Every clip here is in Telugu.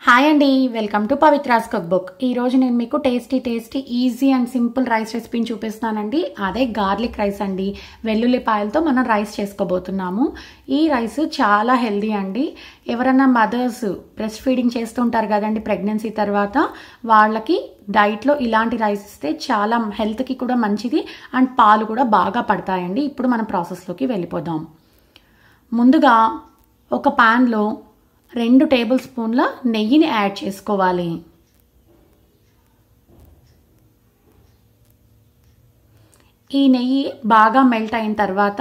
హాయ్ అండి welcome to Pavithra's cook book ఈ రోజు నేను మీకు tasty tasty easy and simple rice రెసిపీని చూపిస్తానండి అదే గార్లిక్ రైస్ అండి వెల్లుల్లిపాయలతో మనం రైస్ చేసుకోబోతున్నాము ఈ రైస్ చాలా హెల్దీ అండి ఎవరైనా మదర్స్ బ్రెస్ట్ ఫీడింగ్ చేస్తుంటారు కదండి ప్రెగ్నెన్సీ తర్వాత వాళ్ళకి డైట్లో ఇలాంటి రైస్ ఇస్తే చాలా హెల్త్కి కూడా మంచిది అండ్ పాలు కూడా బాగా పడతాయండి ఇప్పుడు మనం ప్రాసెస్లోకి వెళ్ళిపోదాం ముందుగా ఒక పాన్లో రెండు టేబుల్ స్పూన్ల నెయ్యిని యాడ్ చేసుకోవాలి ఈ నెయ్యి బాగా మెల్ట్ అయిన తర్వాత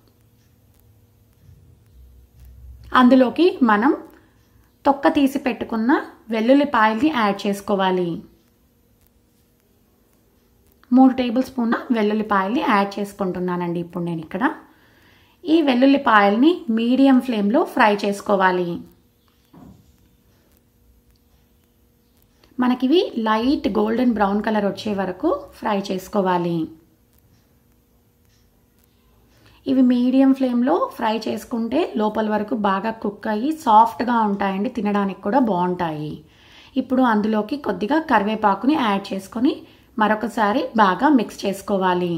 అందులోకి మనం తొక్క తీసి పెట్టుకున్న వెల్లుల్లిపాయల్ని యాడ్ చేసుకోవాలి మూడు టేబుల్ స్పూన్ వెల్లుల్లిపాయల్ని యాడ్ చేసుకుంటున్నానండి ఇప్పుడు నేను ఇక్కడ ఈ వెల్లుల్లిపాయల్ని మీడియం ఫ్లేమ్లో ఫ్రై చేసుకోవాలి మనకివి లైట్ గోల్డెన్ బ్రౌన్ కలర్ వచ్చే వరకు ఫ్రై చేసుకోవాలి ఇవి మీడియం ఫ్లేమ్లో ఫ్రై చేసుకుంటే లోపల వరకు బాగా కుక్ అయ్యి సాఫ్ట్గా ఉంటాయండి తినడానికి కూడా బాగుంటాయి ఇప్పుడు అందులోకి కొద్దిగా కరివేపాకుని యాడ్ చేసుకొని మరొకసారి బాగా మిక్స్ చేసుకోవాలి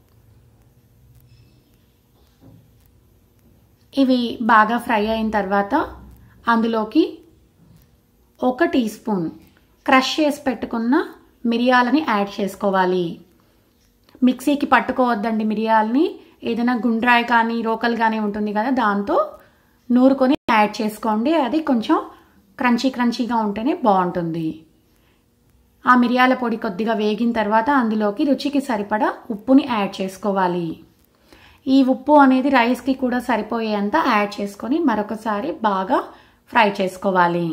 ఇవి బాగా ఫ్రై అయిన తర్వాత అందులోకి ఒక టీ స్పూన్ క్రష్ చేసి పెట్టుకున్న మిరియాలని యాడ్ చేసుకోవాలి మిక్సీకి పట్టుకోవద్దండి మిరియాలని ఏదైనా గుండ్రాయి కానీ రోకల్ కానీ ఉంటుంది కదా దాంతో నూరుకొని యాడ్ చేసుకోండి అది కొంచెం క్రంచీ క్రంచీగా ఉంటేనే బాగుంటుంది ఆ మిరియాల పొడి కొద్దిగా వేగిన తర్వాత అందులోకి రుచికి సరిపడా ఉప్పుని యాడ్ చేసుకోవాలి ఈ ఉప్పు అనేది రైస్కి కూడా సరిపోయేంత యాడ్ చేసుకొని మరొకసారి బాగా ఫ్రై చేసుకోవాలి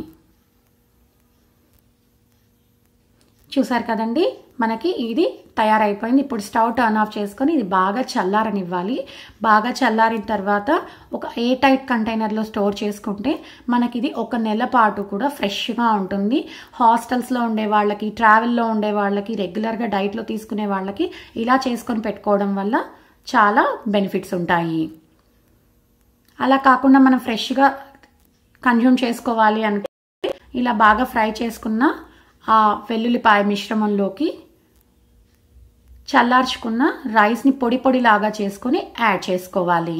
చూసారు కదండి మనకి ఇది తయారైపోయింది ఇప్పుడు స్టవ్ టర్న్ ఆఫ్ చేసుకొని ఇది బాగా చల్లారనివ్వాలి బాగా చల్లారిన తర్వాత ఒక ఏ టైట్ కంటైనర్లో స్టోర్ చేసుకుంటే మనకి ఇది ఒక నెల పాటు కూడా ఫ్రెష్గా ఉంటుంది హాస్టల్స్లో ఉండే వాళ్ళకి ట్రావెల్లో ఉండే వాళ్ళకి రెగ్యులర్గా డైట్లో తీసుకునే వాళ్ళకి ఇలా చేసుకొని పెట్టుకోవడం వల్ల చాలా బెనిఫిట్స్ ఉంటాయి అలా కాకుండా మనం ఫ్రెష్గా కన్జ్యూమ్ చేసుకోవాలి అంటే ఇలా బాగా ఫ్రై చేసుకున్న ఆ వెల్లుల్లిపాయ మిశ్రమంలోకి చల్లార్చుకున్న రైస్ని పొడి పొడిలాగా చేసుకొని యాడ్ చేసుకోవాలి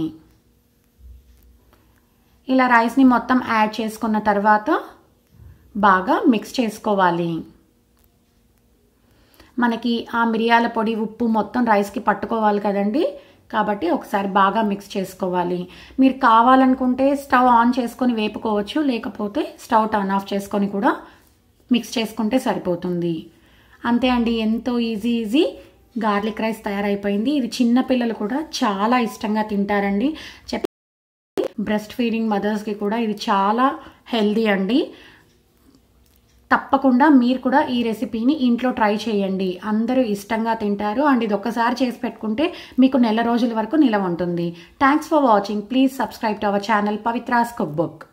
ఇలా రైస్ని మొత్తం యాడ్ చేసుకున్న తర్వాత బాగా మిక్స్ చేసుకోవాలి మనకి ఆ మిరియాల పొడి ఉప్పు మొత్తం రైస్కి పట్టుకోవాలి కదండి కాబట్టి ఒకసారి బాగా మిక్స్ చేసుకోవాలి మీరు కావాలనుకుంటే స్టవ్ ఆన్ చేసుకొని వేపుకోవచ్చు లేకపోతే స్టవ్ టర్న్ ఆఫ్ చేసుకొని కూడా మిక్స్ చేసుకుంటే సరిపోతుంది అంతే అండి ఎంతో ఈజీ ఈజీ గార్లిక్ రైస్ తయారైపోయింది ఇది చిన్న పిల్లలు కూడా చాలా ఇష్టంగా తింటారండి చెప్ బ్రెస్ట్ ఫీడింగ్ మదర్స్కి కూడా ఇది చాలా హెల్దీ అండి తప్పకుండా మీరు కూడా ఈ రెసిపీని ఇంట్లో ట్రై చేయండి అందరూ ఇష్టంగా తింటారు అండ్ ఇది ఒక్కసారి చేసి పెట్టుకుంటే మీకు నెల రోజుల వరకు నిలవ ఉంటుంది thanks for watching please subscribe to our channel Pavithra's cook book